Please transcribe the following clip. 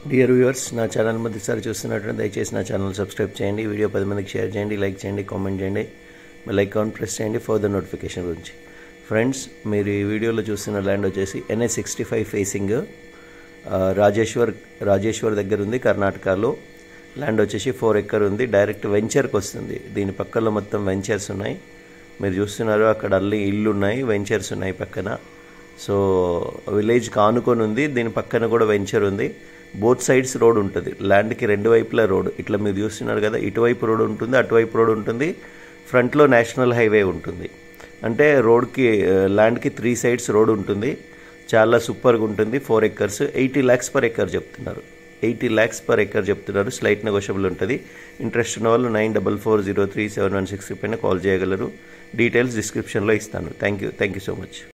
dear viewers నా channel మొదటిసారి చూస్తున్నట్టు దయచేసి నా ఛానల్ సబ్స్క్రైబ్ చేయండి వీడియో పది మందికి షేర్ చేయండి లైక్ చేయండి కామెంట్ చేయండి బెల్ ఐకాన్ ప్రెస్ చేయండి ఫర్దర్ నోటిఫికేషన్ గురించి ఫ్రెండ్స్ మీరు ఈ వీడియోలో చూస్తున్న ల్యాండ్ వచ్చేసి NS sixty five facing Rajeshwar Rajeshwar దగ్గర ఉంది కర్ణాటకలో ల్యాండ్ వచ్చేసి ఫోర్ ఎక్కర్ ఉంది డైరెక్ట్ వెంచర్కి వస్తుంది దీని పక్కలో మొత్తం వెంచర్స్ ఉన్నాయి మీరు చూస్తున్నారు అక్కడ అల్లి ఇల్లు ఉన్నాయి వెంచర్స్ ఉన్నాయి పక్కన సో విలేజ్ కానుకొని ఉంది దీని పక్కన కూడా వెంచర్ ఉంది బోత్ సైడ్స్ రోడ్ ఉంటుంది ల్యాండ్కి రెండు వైపులా రోడ్ ఇట్లా మీరు చూస్తున్నారు కదా ఇటువైపు రోడ్ ఉంటుంది అటువైపు రోడ్ ఉంటుంది ఫ్రంట్లో నేషనల్ హైవే ఉంటుంది అంటే రోడ్కి ల్యాండ్కి త్రీ సైడ్స్ రోడ్ ఉంటుంది చాలా సూపర్గా ఉంటుంది four acres eighty lakhs per acre చెప్తున్నారు ఎయిటీ ల్యాక్స్ పర్ ఎకర్ చెప్తున్నారు స్లైట్ నెగోషియబుల్ ఉంటుంది ఇంట్రెస్ట్ ఉన్న వాళ్ళు nine double four zero three seven one six పైన కాల్ చేయగలరు డీటెయిల్స్ డిస్క్రిప్షన్లో ఇస్తాను thank you thank you so much